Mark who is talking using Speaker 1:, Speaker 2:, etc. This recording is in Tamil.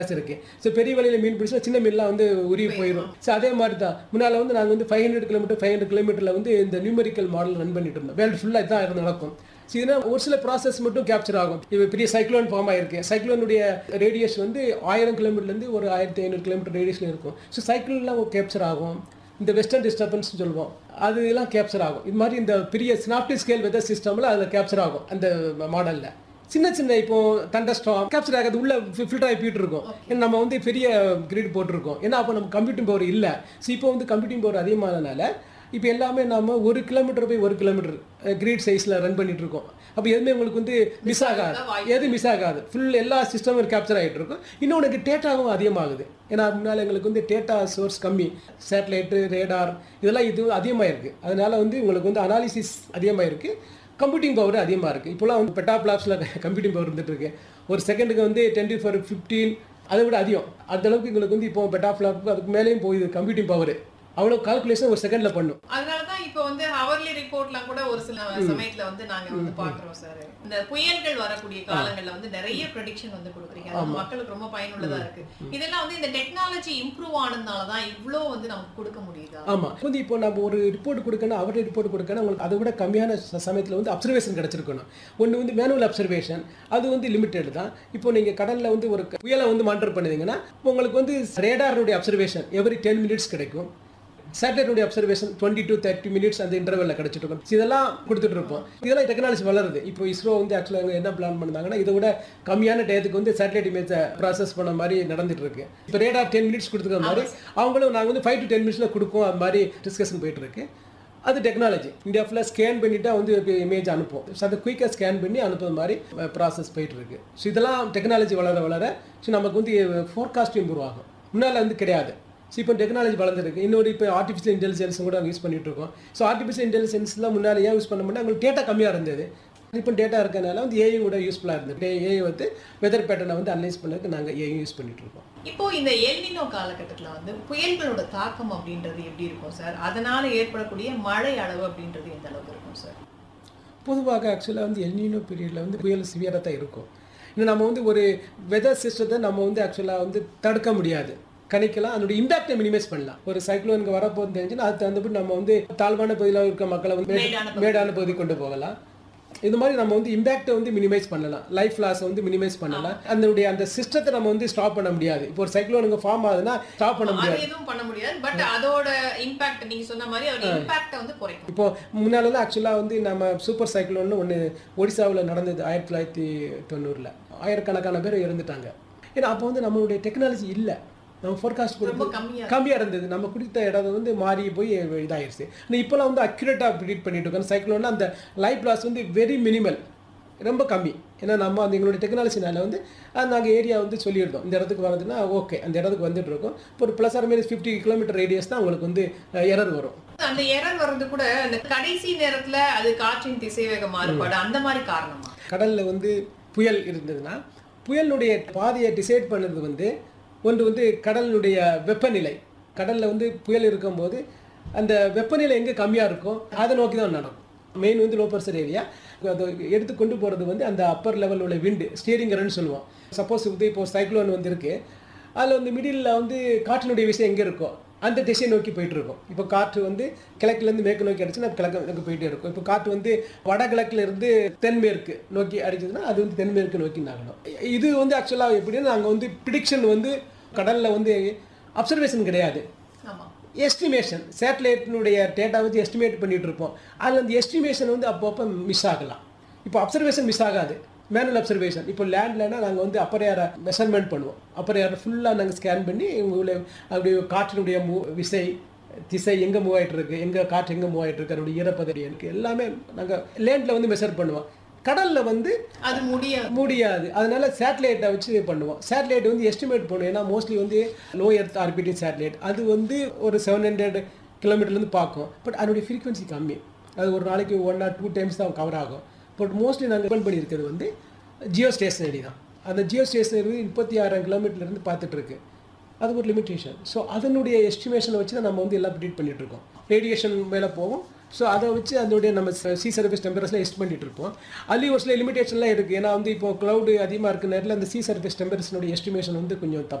Speaker 1: இருக்கு ஸோ பெரிய வழியில் மீன் பிடிச்சா சின்ன மீன்லாம் வந்து உருகி போயிடும் ஸோ அதே மாதிரி தான் முன்னால் வந்து நாங்கள் வந்து five hundred kilometre five hundred கிலோமீட்டரில் வந்து இந்த நியூமெரிக்கல் மாடல் ரன் பண்ணிட்டு இருந்தோம் வேர்ல்டு ஃபுல்லாக இதான் இது நடக்கும் ஸோ இதனால் ஒரு சில ப்ராசஸ் மட்டும் கேப்சர் ஆகும் இப்போ பெரிய சைக்ளோன் ஃபார்ம் ஆயிருக்கு சைக்ளோனுடைய ரேடியஸ் வந்து ஆயிரம் கிலோமீட்டர்லேருந்து ஒரு ஆயிரத்தி ஐநூறு கிலோமீட்டர் ரேடியஸில் இருக்கும் ஸோ சைக்கிள்லாம் கேப்சர் ஆகும் இந்த வெஸ்டர்ன் டிஸ்டர்பன்ஸ் சொல்லுவோம் அது எல்லாம் கேப்சர் ஆகும் இது மாதிரி இந்த பெரிய ஸ்னாப்டி ஸ்கேல் வெதர் சிஸ்டமில் அதில் கேப்சர் ஆகும் அந்த மாடலில் சின்ன சின்ன இப்போ தண்டஸ்ட்ராம் கேப்சர் ஆகாது உள்ள ஃபில்டர் ஆகி போயிட்டு இருக்கும் ஏன்னா நம்ம வந்து பெரிய கிரிட் போட்டிருக்கோம் ஏன்னா அப்போ நம்ம கம்ப்யூட்டிங் பவர் இல்லை ஸோ இப்போ வந்து கம்ப்யூட்டிங் பவர் அதிகமானதுனால இப்போ எல்லாமே நம்ம ஒரு கிலோமீட்டர் போய் ஒரு கிலோமீட்டர் கிரீட் சைஸில் ரன் பண்ணிட்டு இருக்கோம் அப்போ எதுவுமே உங்களுக்கு வந்து மிஸ் ஆகாது எது மிஸ் ஆகாது ஃபுல் எல்லா சிஸ்டமும் கேப்சர் ஆகிட்டு இருக்கும் இன்னொன்று டேட்டாவும் அதிகமாகுது ஏன்னா முன்னால் எங்களுக்கு வந்து டேட்டா சோர்ஸ் கம்மி சேட்டலைட்டு ரேடார் இதெல்லாம் இது அதிகமாக இருக்குது அதனால வந்து உங்களுக்கு வந்து அனாலிசிஸ் அதிகமாக இருக்குது கம்ப்யூட்டிங் பவர் அதிகமாக இருக்குது இப்போலாம் வந்து பெட்டா பிளாப்ஸில் கம்ப்யூட்டிங் பவர் இருந்துட்டு இருக்கு ஒரு செகண்டுக்கு வந்து டுவெண்ட்டி ஃபோர் ஃபிஃப்டீன் அதை விட அதிகம் அந்த அளவுக்கு எங்களுக்கு வந்து இப்போ பெட்டா பிளாப் அதுக்கு மேலேயும் போகுது கம்ப்யூட்டிங் பவர் அவ்வளோ கால்குலேஷன் ஒரு செகண்டில் பண்ணும்
Speaker 2: அதனாலதான் இப்ப வந்து ஹவர்லி ரிப்போர்ட்லாம் கூட ஒரு சில சமயத்துல வந்து நாங்க வந்து பாக்குறோம் சார் இந்த புயல்கள் வரக்கூடிய காலங்கள்ல வந்து நிறைய ப்ரெடிக்ஷன் வந்து கொடுக்குறீங்க அது மக்களுக்கு ரொம்ப பயனுள்ளதா இருக்கு இதெல்லாம் வந்து இந்த டெக்னாலஜி இம்ப்ரூவ் ஆனதுனால தான் இவ்ளோ வந்து நமக்கு கொடுக்க முடியுதா
Speaker 1: ஆமாம் வந்து இப்போ நம்ம ஒரு ரிப்போர்ட் கொடுக்கணும் அவருடைய ரிப்போர்ட் கொடுக்கணும் உங்களுக்கு அதை விட கம்மியான ச- சமயத்தில் வந்து அப்சர்வேஷன் கிடச்சிருக்கணும் ஒன்று வந்து மேனுவல் அப்சர்வேஷன் அது வந்து லிமிட்டெட் தான் இப்போ நீங்கள் கடலில் வந்து ஒரு புயலை வந்து மானிட்டர் பண்ணுவீங்கன்னா உங்களுக்கு வந்து ரேடாருடைய அப்சர்வேஷன் எவ்ரி டென் மினிட்ஸ் கிடைக்கும் சேட்டலைட்டுடைய observation twenty to thirty minutes அந்த இன்டர்வெல்ல கிடைச்சிட்டு இருக்கும் So இதெல்லாம் கொடுத்துட்டு இருப்போம் இதெல்லாம் டெக்னாலஜி வளருது இப்போ இஸ்ரோ வந்து ஆக்சுவலாக என்ன பிளான் பண்ணாங்கன்னா இதை விட கம்மியான டயத்துக்கு வந்து சேட்டலைட் இமேஜை ப்ராசஸ் பண்ண மாதிரி நடந்துட்டு இருக்கு இப்போ ரேடார் டென் மினிட்ஸ் கொடுத்துக்கிற மாதிரி அவங்களும் நாங்கள் வந்து ஃபைவ் டு டென் மினிட்ஸில் கொடுப்போம் அது மாதிரி டிஸ்கஷன் போயிட்டு இருக்கு அது டெக்னாலஜி இந்தியா ஃபுல்லாக ஸ்கேன் பண்ணிட்டா வந்து இமேஜ் அனுப்பும் ஸோ அதை குயிக்காக ஸ்கேன் பண்ணி அனுப்புற மாதிரி ப்ராசஸ் போயிட்டு இருக்கு ஸோ இதெல்லாம் டெக்னாலஜி வளர வளர ஸோ நமக்கு வந்து ஃபோர்காஸ்ட் இம்ப்ரூவ் ஆகும் முன்னால் வந்து கிடையாது ஸோ இப்போ டெக்னாலஜி வளர்ந்துருக்கு இன்னொரு இப்போ ஆர்டிஃபிஷியல் இன்டெலிஜென்ஸ் கூட யூஸ் பண்ணிட்டு இருக்கோம் ஸோ ஆர்டிஃபிஷியல் இன்டெலிஜென்ஸ்லாம் முன்னாடி ஏன் யூஸ் பண்ண முடியாது உங்களுக்கு டேட்டா கம்மியாக இருந்தது இப்போ டேட்டா இருக்கனால வந்து ஏஐ கூட யூஸ்ஃபுல்லாக இருந்தது ஏஐ வந்து வெதர் பேட்டர்னை வந்து அனலைஸ் பண்ணதுக்கு நாங்கள் ஏஐ யூஸ் பண்ணிட்டு இருக்கோம்
Speaker 2: இப்போ இந்த எல்னினோ காலகட்டத்துல வந்து புயல்களோட தாக்கம் அப்படின்றது எப்படி இருக்கும் சார் அதனால ஏற்படக்கூடிய மழை அளவு அப்படின்றது எந்த அளவுக்கு இருக்கும் சார்
Speaker 1: பொதுவாக ஆக்சுவலாக வந்து எல்னினோ பீரியடில் வந்து புயல் சிவியராக தான் இருக்கும் இன்னும் நம்ம வந்து ஒரு வெதர் சிஸ்டத்தை நம்ம வந்து ஆக்சுவலாக வந்து தடுக்க முடியாது கணிக்கலாம் அதனுடைய இம்பாக்டை மினிமைஸ் பண்ணலாம் ஒரு சைக்ளோனுக்கு வரப்போகுது தெரிஞ்சுன்னா அது தகுந்தபடி நம்ம வந்து தாழ்வான பகுதியில் இருக்க மக்களை வந்து
Speaker 2: மேடான
Speaker 1: மேடு- மேடான பகுதி கொண்டு போகலாம் இது மாதிரி நம்ம வந்து இம்பாக்டை வந்து மினிமைஸ் பண்ணலாம் லைஃப் லாஸை வந்து மினிமைஸ் பண்ணலாம் அதனுடைய அந்த சிஸ்டத்தை நம்ம வந்து ஸ்டாப் பண்ண முடியாது இப்போ ஒரு சைக்ளோனுக்கு ஃபார்ம் ஆகுதுன்னா ஸ்டாப் பண்ண முடியாது
Speaker 2: அது எதுவும் பண்ண முடியாது பட் அதோட இம்பாக்ட் நீங்க சொன்ன மாதிரி அதோட இம்பாக்ட வந்து குறைக்கும்
Speaker 1: இப்போ முன்னாலலாம் ஆக்சுவலாக வந்து நம்ம சூப்பர் சைக்ளோன்னு ஒன்று ஒடிசாவில் நடந்தது ஆயிரத்தி தொள்ளாயிரத்தி தொண்ணூறில் ஆயிரக்கணக்கான பேர் இறந்துட்டாங்க ஏன்னா அப்போ வந்து நம்மளுடைய டெக்னாலஜி இல்லை நம்ம ஃபோர்காஸ்ட்
Speaker 2: ரொம்ப
Speaker 1: கொடுத்து
Speaker 2: கம்மியா
Speaker 1: கம்மியாக இருந்தது நம்ம கொடுத்த இடம் வந்து மாறி போய் இதாகிடுச்சு ஆனால் இப்போலாம் வந்து அக்யூரேட்டாக ப்ரிடிட் பண்ணிட்டு இருக்கோம் சைக்ளோன்னா அந்த லைஃப் லாஸ் வந்து வெரி மினிமல் ரொம்ப கம்மி ஏன்னா நம்ம அந்த எங்களுடைய டெக்னாலஜினால வந்து நாங்கள் ஏரியா வந்து சொல்லியிருந்தோம் இந்த இடத்துக்கு வரதுன்னா ஓகே அந்த இடத்துக்கு வந்துட்டு இருக்கோம் இப்போ ஒரு plus or minus fifty kilometre radius தான் உங்களுக்கு வந்து எரர் வரும்
Speaker 2: அந்த எரர் வர்றது கூட அந்த கடைசி நேரத்துல அது காற்றின் திசைவேக மாறுபாடு அந்த மாதிரி காரணமா
Speaker 1: கடலில் வந்து புயல் இருந்ததுன்னா புயலுடைய பாதையை டிசைட் பண்ணது வந்து ஒன்று வந்து கடலினுடைய வெப்பநிலை கடலில் வந்து புயல் இருக்கும்போது அந்த வெப்பநிலை எங்கே கம்மியாக இருக்கோ அதை நோக்கி தான் நடக்கும் மெயின் வந்து லோ ப்ரெஷர் ஏரியா அதை எடுத்து கொண்டு போகிறது வந்து அந்த அப்பர் லெவல் உள்ள விண்டு ஸ்டியரிங் ரன்னு சொல்லுவோம் சப்போஸ் வந்து இப்போ சைக்ளோன் வந்து இருக்கு அதில் வந்து மிடில் வந்து காற்றினுடைய விஷயம் எங்கே இருக்கோ அந்த திசையை நோக்கி போயிட்டு இருக்கும் இப்போ காற்று வந்து கிழக்குலேருந்து மேற்கு நோக்கி அடிச்சுன்னா கிழக்கு நோக்கி போயிட்டே இருக்கும் இப்போ காற்று வந்து வடகிழக்குல இருந்து தென்மேற்கு நோக்கி அடிச்சதுன்னா அது வந்து தென்மேற்கு நோக்கி நகரும் இது வந்து ஆக்சுவலாக எப்படின்னா நாங்கள் வந்து ப்ரிடிக்ஷன் வந்து கடலில் வந்து அப்சர்வேஷன் கிடையாது
Speaker 2: ஆமா
Speaker 1: எஸ்டிமேஷன் சேட்டலைட்டினுடைய டேட்டா வச்சு எஸ்டிமேட் பண்ணிட்டு இருப்போம் அதில் அந்த எஸ்டிமேஷன் வந்து அப்பப்போ மிஸ் ஆகலாம் இப்போ அப்சர்வேஷன் மிஸ் ஆகாது மேனுவல் அப்சர்வேஷன் இப்போ லேண்ட்லனா நாங்கள் வந்து அப்பர் ஏரை மெஷர்மெண்ட் பண்ணுவோம் அப்பர் ஏரை ஃபுல்லாக நாங்கள் ஸ்கேன் பண்ணி உங்களை அப்படி காற்றினுடைய மூ விசை திசை எங்கே மூவ் ஆயிட்டு இருக்கு எங்கே காற்று எங்கே மூவ் ஆயிட்டு இருக்கு அதனுடைய ஈரப்பதடி எனக்கு எல்லாமே நாங்கள் லேண்டில் வந்து மெஷர் பண்ணுவோம் கடலில் வந்து
Speaker 2: அது முடியாது
Speaker 1: முடியாது அதனால சேட்டலைட்டை வச்சு பண்ணுவோம் சேட்டலைட் வந்து எஸ்டிமேட் பண்ணுவோம் ஏன்னா மோஸ்ட்லி வந்து லோ எர்த் ஆர்பிட்டிங் சேட்டலைட் அது வந்து ஒரு செவன் ஹண்ட்ரட் கிலோமீட்டர்லேருந்து பார்க்கும் பட் அதனுடைய ஃப்ரீக்வன்சி கம்மி அது ஒரு நாளைக்கு ஒன் ஆர் டூ டைம்ஸ் தான் கவர் ஆகும் பட் மோஸ்ட்லி நாங்கள் டிபெண்ட் பண்ணியிருக்கிறது வந்து ஜியோ ஸ்டேஷனரி தான் அந்த ஜியோ ஸ்டேஷனரி முப்பத்தி ஆறாயிரம் கிலோமீட்டர்லேருந்து பார்த்துட்டு இருக்கு அது ஒரு லிமிட்டேஷன் ஸோ அதனுடைய எஸ்டிமேஷனை வச்சு தான் நம்ம வந்து எல்லாம் ப்ரிடிட் பண்ணிட்டு இருக்கோம் ரேடியேஷன் மேலே போகும் ஸோ அதை வச்சு அதோடைய நம்ம சி சர்ஃபேஸ் டெம்பரேச்சர்லாம் எஸ்ட் பண்ணிட்டு இருப்போம் அதுலேயும் ஒரு சில லிமிடேஷன்லாம் இருக்குது ஏன்னா வந்து இப்போ க்ளவுடு அதிகமாக இருக்க நேரத்தில் அந்த சி சர்ஃபேஸ் டெம்பரேச்சருடைய எஸ்டிமேஷன் வந்து கொஞ்சம்